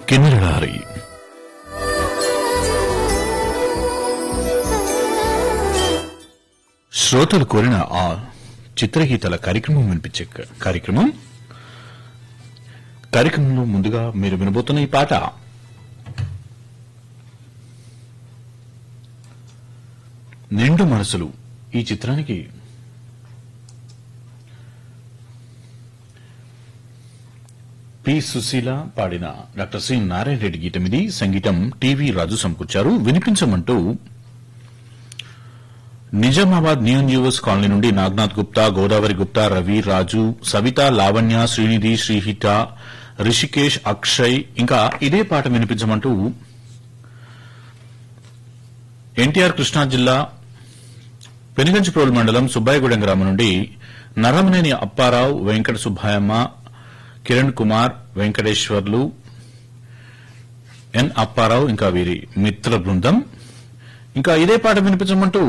కిన్నెరడారి శ్రోతలు కోరిన ఆ చిత్రగీతాల కార్యక్రమం వినిపించే క- కార్యక్రమం కార్యక్రమంలో ముందుగా మీరు వినబోతున్న ఈ పాట నిండు మనసులు ఈ చిత్రానికి పి సుశీల పాడిన డాక్టర్ సి నారాయణ రెడ్డి గీతం ఇది సంగీతం టీవీ రాజు సమకూర్చారు వినిపించమంటూ నిజామాబాద్ న్యూ న్యూస్ కాలనీ నుండి నాగ్నాథ్ గుప్తా గోదావరి గుప్తా రవి రాజు సవిత లావణ్య శ్రీనిధి శ్రీహిత రిషికేష్ అక్షయ్ ఇంకా ఇదే పాట వినిపించమంటూ ఎన్టీఆర్ కృష్ణా జిల్లా పెనుగంచిప్రోలు మండలం సుబ్బాయిగూడెం గ్రామం నుండి నరమనేని అప్పారావు వెంకట సుబ్బాయమ్మ కిరణ్ కుమార్ వెంకటేశ్వర్లు ఎన్ అప్పారావు ఇంకా వీరి మిత్ర బృందం ఇంకా ఇదే పాట వినిపించమంటూ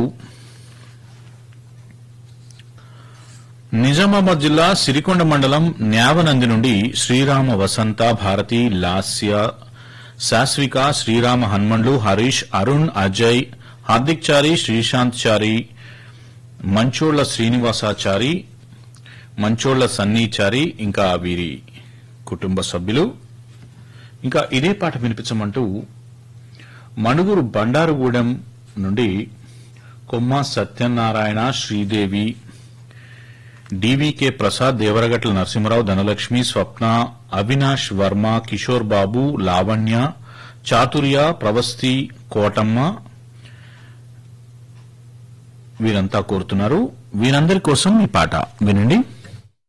నిజామాబాద్ జిల్లా సిరికొండ మండలం న్యావనంది నుండి శ్రీరామ వసంత భారతి లాస్య శాస్విక శ్రీరామ హన్మండ్లు హరీష్ అరుణ్ అజయ్ హార్దిక్ చారి శ్రీశాంత్ చారి మంచోళ్ల శ్రీనివాసాచారి మంచోళ్ల సన్నీచారి ఇంకా వీరి కుటుంబ సభ్యులు ఇంకా ఇదే పాట వినిపించమంటూ మణుగురు బండారుగూడెం నుండి కొమ్మ సత్యనారాయణ శ్రీదేవి డివికే ప్రసాద్ దేవరగట్ల నరసింహరావు ధనలక్ష్మి స్వప్న అవినాష్ వర్మ కిషోర్ బాబు లావణ్య చాతుర్య ప్రవస్తి కోటమ్మ వీరంతా కోరుతున్నారు వీరందరి కోసం ఈ పాట వినండి